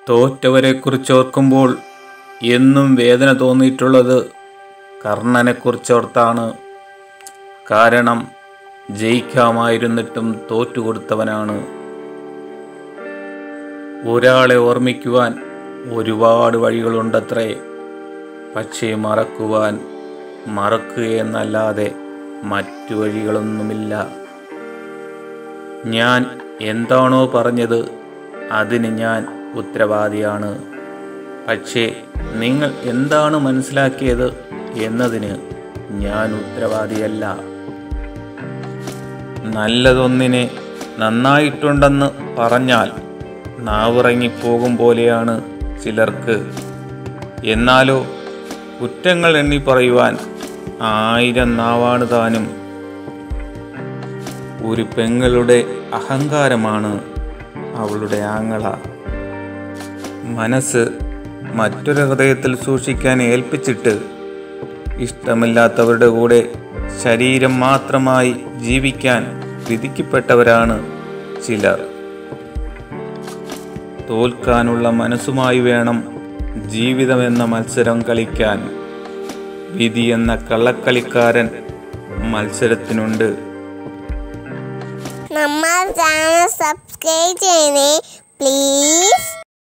തോറ്റവരെക്കുറിച്ച് ഓർക്കുമ്പോൾ എന്നും വേദന തോന്നിയിട്ടുള്ളത് കർണനെക്കുറിച്ചോർത്താണ് കാരണം ജയിക്കാമായിരുന്നിട്ടും തോറ്റുകൊടുത്തവനാണ് ഒരാളെ ഓർമ്മിക്കുവാൻ ഒരുപാട് വഴികളുണ്ടത്രേ പക്ഷേ മറക്കുവാൻ മറക്കുകയെന്നല്ലാതെ മറ്റു വഴികളൊന്നുമില്ല ഞാൻ എന്താണോ പറഞ്ഞത് അതിന് ഞാൻ ഉത്തരവാദിയാണ് പക്ഷേ നിങ്ങൾ എന്താണ് മനസ്സിലാക്കിയത് എന്നതിന് ഞാൻ ഉത്തരവാദിയല്ല നല്ലതൊന്നിനെ നന്നായിട്ടുണ്ടെന്ന് പറഞ്ഞാൽ നാവിറങ്ങിപ്പോകും പോലെയാണ് ചിലർക്ക് എന്നാലോ കുറ്റങ്ങൾ എണ്ണി പറയുവാൻ ആയിരം നാവാണ് താനും ഒരു പെങ്ങളുടെ അഹങ്കാരമാണ് അവളുടെ ആങ്ങള മനസ്സ് മറ്റൊരു ഹൃദയത്തിൽ സൂക്ഷിക്കാൻ ഏൽപ്പിച്ചിട്ട് ഇഷ്ടമില്ലാത്തവരുടെ കൂടെ ശരീരം മാത്രമായി ജീവിക്കാൻ വിധിക്കപ്പെട്ടവരാണ് ചിലർ തോൽക്കാനുള്ള മനസ്സുമായി വേണം ജീവിതമെന്ന മത്സരം കളിക്കാൻ വിധി എന്ന കള്ളക്കളിക്കാരൻ മത്സരത്തിനുണ്ട് നമ്മൾ ചാനൽ സബ്സ്ക്രൈബ് ചെയ്യണേ പ്ലീസ്